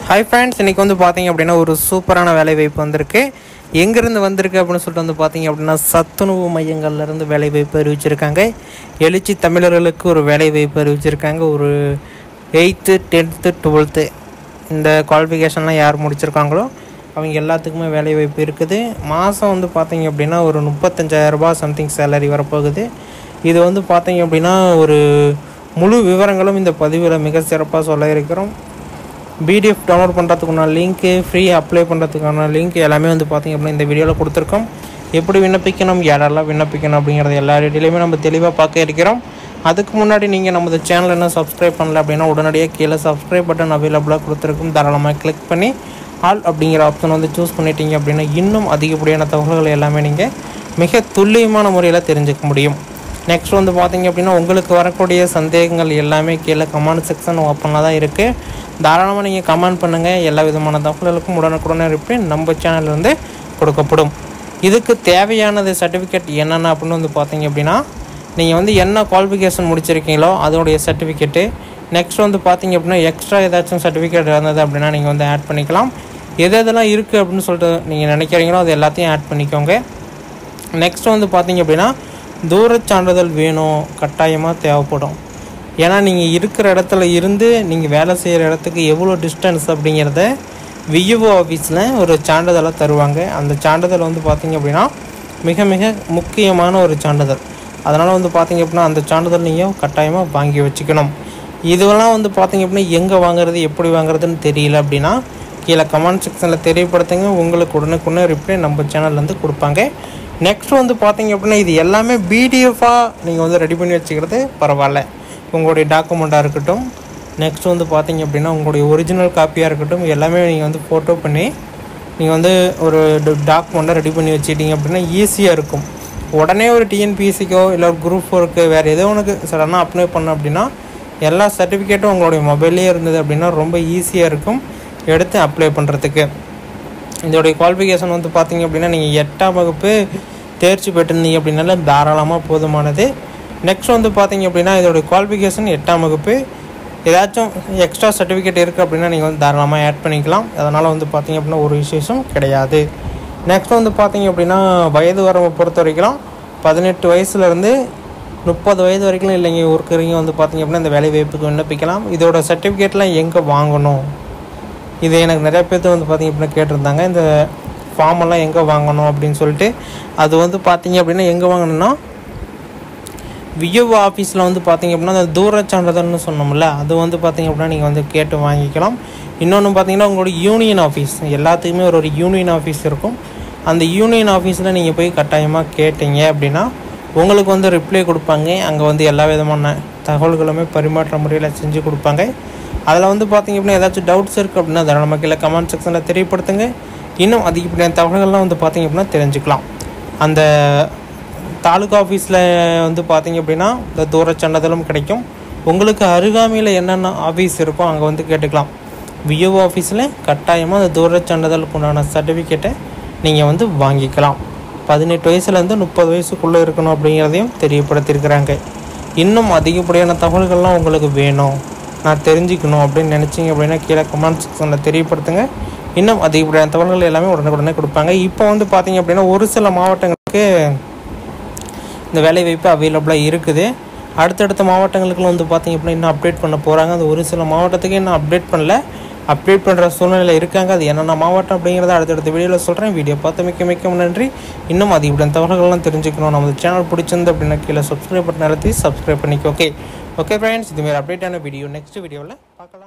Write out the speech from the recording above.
hi friends இன்றைக்கி வந்து பார்த்தீங்க அப்படின்னா ஒரு சூப்பரான வேலை வாய்ப்பு வந்திருக்கு எங்கேருந்து வந்திருக்கு அப்படின்னு சொல்லிட்டு வந்து பார்த்தீங்க அப்படின்னா சத்துணவு மையங்கள்லேருந்து வேலை வாய்ப்பு அறிவிச்சிருக்காங்க எழுச்சி தமிழர்களுக்கு ஒரு வேலை வாய்ப்பு அறிவிச்சிருக்காங்க ஒரு எயித்து டென்த்து டுவெல்த்து இந்த குவாலிஃபிகேஷன்லாம் யார் முடிச்சிருக்காங்களோ அவங்க எல்லாத்துக்குமே வேலை வாய்ப்பு இருக்குது மாதம் வந்து பார்த்தீங்க அப்படின்னா ஒரு முப்பத்தஞ்சாயிரரூபா சம்திங் சேலரி வரப்போகுது இது வந்து பார்த்தீங்க அப்படின்னா ஒரு முழு விவரங்களும் இந்த பதிவில் மிக சிறப்பாக சொல்ல இருக்கிறோம் பிடிஎஃப் டவுன்லோட் பண்ணுறதுக்கான லிங்க்கு ஃப்ரீ அப்ளை பண்ணுறதுக்கான லிங்க் எல்லாமே வந்து பார்த்திங்க அப்படின்னா இந்த வீடியோவில் கொடுத்துருக்கோம் எப்படி விண்ணப்பிக்கணும் யாரெல்லாம் விண்ணப்பிக்கணும் அப்படிங்கிறது எல்லா டீட்டெயிலுமே நம்ம தெளிவாக பார்க்க இருக்கிறோம் அதுக்கு முன்னாடி நீங்கள் நமது சேனல் என்ன சப்ஸ்கிரைப் பண்ணல அப்படின்னா உடனடியாக கீழே சப்ஸ்கிரைப் பட்டன் அவைலபிளாக கொடுத்துருக்கும் தாராளமாக கிளிக் பண்ணி ஆல் அப்படிங்கிற ஆப்ஷன் வந்து சூஸ் பண்ணிட்டீங்க அப்படின்னா இன்னும் அதிகப்படியான தகவல்கள் எல்லாமே நீங்கள் மிக துல்லியமான முறையில் தெரிஞ்சுக்க முடியும் நெக்ஸ்ட் வந்து பார்த்தீங்க அப்படின்னா உங்களுக்கு வரக்கூடிய சந்தேகங்கள் எல்லாமே கீழே கமெண்ட் செக்ஷன் ஓப்பனாக தான் இருக்குது தாராளமாக நீங்கள் கமெண்ட் பண்ணுங்கள் எல்லா விதமான தகவல்களுக்கும் உடனுக்குடனே ரிப்ளை நம்ம சேனல்ல இருந்து கொடுக்கப்படும் இதுக்கு தேவையானது சர்டிஃபிகேட் என்னென்ன அப்படின்னு வந்து பார்த்தீங்க அப்படின்னா நீங்கள் வந்து என்ன குவாலிஃபிகேஷன் முடிச்சிருக்கீங்களோ அதோடைய சர்டிஃபிகேட்டு நெக்ஸ்ட் வந்து பார்த்தீங்க அப்படின்னா எக்ஸ்ட்ரா ஏதாச்சும் சர்டிஃபிகேட் இருந்தது அப்படின்னா நீங்கள் வந்து ஆட் பண்ணிக்கலாம் எது எதெல்லாம் இருக்குது அப்படின்னு சொல்லிட்டு நீங்கள் நினைக்கிறீங்களோ அது எல்லாத்தையும் ஆட் பண்ணிக்கோங்க நெக்ஸ்ட் வந்து பார்த்தீங்க அப்படின்னா தூரச் சான்றிதழ் வேணும் கட்டாயமாக தேவைப்படும் ஏன்னா நீங்கள் இருக்கிற இடத்துல இருந்து நீங்கள் வேலை செய்கிற இடத்துக்கு எவ்வளோ டிஸ்டன்ஸ் அப்படிங்கிறத விஇஓ ஆஃபீஸில் ஒரு சான்றிதழை தருவாங்க அந்த சான்றிதழ் வந்து பார்த்தீங்க அப்படின்னா மிக மிக முக்கியமான ஒரு சான்றிதழ் அதனால் வந்து பார்த்தீங்க அப்படின்னா அந்த சான்றிதழ் நீங்கள் கட்டாயமாக வாங்கி வச்சுக்கணும் இதுவெல்லாம் வந்து பார்த்தீங்க அப்படின்னா எங்கே வாங்குறது எப்படி வாங்குறதுன்னு தெரியல அப்படின்னா கீழே கமெண்ட் செக்ஷனில் தெரியப்படுத்துங்க உங்களுக்கு உடனுக்குடனே ரிப்ளை நம்ம சேனல்லேருந்து கொடுப்பாங்க நெக்ஸ்ட் வந்து பார்த்தீங்க அப்படின்னா இது எல்லாமே பிடிஎஃபாக நீங்கள் வந்து ரெடி பண்ணி வச்சுக்கிறது பரவாயில்ல உங்களுடைய டாக்குமெண்ட்டாக இருக்கட்டும் நெக்ஸ்ட் வந்து பார்த்தீங்க அப்படின்னா உங்களுடைய ஒரிஜினல் காப்பியாக இருக்கட்டும் எல்லாமே நீங்கள் வந்து ஃபோட்டோ பண்ணி நீங்கள் வந்து ஒரு டாக்குமெண்ட்டை ரெடி பண்ணி வச்சுக்கிட்டீங்க அப்படின்னா ஈஸியாக இருக்கும் உடனே ஒரு டிஎன்பிஎஸ்சிக்கோ இல்லை ஒரு குரூப் ஃபோருக்கு வேறு ஏதோ உனக்கு சடனாக அப்ளை பண்ண அப்படின்னா எல்லா சர்டிஃபிகேட்டும் உங்களுடைய மொபைல்லே இருந்தது அப்படின்னா ரொம்ப ஈஸியாக இருக்கும் எடுத்து அப்ளை பண்ணுறதுக்கு இதோடைய குவாலிஃபிகேஷன் வந்து பார்த்தீங்க அப்படின்னா நீங்கள் எட்டாம் வகுப்பு தேர்ச்சி பெற்றிருந்தீங்க அப்படின்னால தாராளமாக போதுமானது நெக்ஸ்ட் வந்து பார்த்தீங்க அப்படின்னா இதோடைய குவாலிஃபிகேஷன் எட்டாம் வகுப்பு ஏதாச்சும் எக்ஸ்ட்ரா சர்டிஃபிகேட் இருக்குது அப்படின்னா நீங்கள் வந்து தாராளமாக ஆட் பண்ணிக்கலாம் அதனால் வந்து பார்த்தீங்க அப்படின்னா ஒரு விசேஷம் கிடையாது நெக்ஸ்ட் வந்து பார்த்தீங்க அப்படின்னா வயது வரம்பை பொறுத்த வரைக்கும் பதினெட்டு வயசுலேருந்து முப்பது வயது வரைக்கும் இல்லைங்க இருக்கிறவங்க வந்து பார்த்தீங்க அப்படின்னா இந்த வேலை வாய்ப்புக்கு விண்ணப்பிக்கலாம் இதோட சர்டிஃபிகேட்லாம் எங்கே வாங்கணும் இது எனக்கு நிறைய பேர்த்து வந்து பார்த்தீங்க அப்படின்னா கேட்டிருந்தாங்க இந்த ஃபார்ம் எல்லாம் எங்கே வாங்கணும் அப்படின்னு சொல்லிட்டு அது வந்து பார்த்தீங்க அப்படின்னா எங்கே வாங்கணும்னா விஓ ஆஃபீஸில் வந்து பார்த்தீங்க அப்படின்னா அந்த தூர சான்றிதழ்னு சொன்னோம்ல அது வந்து பார்த்தீங்க அப்படின்னா நீங்கள் வந்து கேட்டு வாங்கிக்கலாம் இன்னொன்று பார்த்தீங்கன்னா உங்களோட யூனியன் ஆஃபீஸ் எல்லாத்துக்குமே ஒரு ஒரு யூனியன் ஆஃபீஸ் இருக்கும் அந்த யூனியன் ஆஃபீஸில் நீங்கள் போய் கட்டாயமாக கேட்டீங்க அப்படின்னா உங்களுக்கு வந்து ரிப்ளை கொடுப்பாங்க அங்கே வந்து எல்லா விதமான தகவல்களுமே பரிமாற்ற முறையில் செஞ்சு கொடுப்பாங்க அதில் வந்து பார்த்தீங்க அப்படின்னா ஏதாச்சும் டவுட்ஸ் இருக்குது அப்படின்னா அதை நம்ம கீழே கமெண்ட் செக்ஷனில் தெரியப்படுத்துங்க இன்னும் அதிகப்படியான தகவல்கள்லாம் வந்து பார்த்தீங்க அப்படின்னா தெரிஞ்சுக்கலாம் அந்த தாலுகா ஆஃபீஸில் வந்து பார்த்தீங்க அப்படின்னா இந்த தூர சான்றிதழும் கிடைக்கும் உங்களுக்கு அருகாமையில் என்னென்ன ஆஃபீஸ் இருக்கோ அங்கே வந்து கேட்டுக்கலாம் விஓ ஆஃபீஸில் கட்டாயமாக அந்த தூர சான்றிதழுக்கு உண்டான சர்டிஃபிகேட்டை நீங்கள் வந்து வாங்கிக்கலாம் பதினெட்டு வயசுலேருந்து முப்பது வயசுக்குள்ளே இருக்கணும் அப்படிங்கிறதையும் தெரியப்படுத்தியிருக்கிறாங்க இன்னும் அதிகப்படியான தகவல்கள்லாம் உங்களுக்கு வேணும் நான் தெரிஞ்சுக்கணும் அப்படின்னு நினச்சிங்க அப்படின்னா கீழே கமெண்ட் செக்ஷனில் தெரியப்படுத்துங்க இன்னும் அதிகப்படியான தகவல்கள் எல்லாமே உடனுக்குடனே கொடுப்பாங்க இப்போ வந்து பார்த்தீங்க அப்படின்னா ஒரு சில மாவட்டங்களுக்கு இந்த வேலை வாய்ப்பு அவைலபிளாக இருக்குது அடுத்தடுத்த மாவட்டங்களுக்குலாம் வந்து பார்த்தீங்க அப்படின்னா இன்னும் அப்டேட் பண்ண போகிறாங்க அது ஒரு சில மாவட்டத்துக்கு இன்னும் அப்டேட் பண்ணல அப்டேட் பண்ணுற சூழ்நிலையில் இருக்காங்க அது என்னென்ன மாவட்டம் அப்படிங்கிறத அடுத்தடுத்த வீடியோவில் சொல்கிறேன் வீடியோ பார்த்து மிக்க மிக்க நன்றி இன்னும் அதிகப்படியான தகவல்கள்லாம் தெரிஞ்சுக்கணும் நமது சேனல் பிடிச்சிருந்து அப்படின்னா கீழே சப்ஸ்கிரைப் பட்டன் அழுத்தி சப்ஸ்கிரைப் பண்ணிக்கோ ஓகே ஓகே ஃப்ரெண்ட்ஸ் இதுமாரி அப்டேட்டான வீடியோ நெக்ஸ்ட் வீடியோவில் பார்க்கலாம்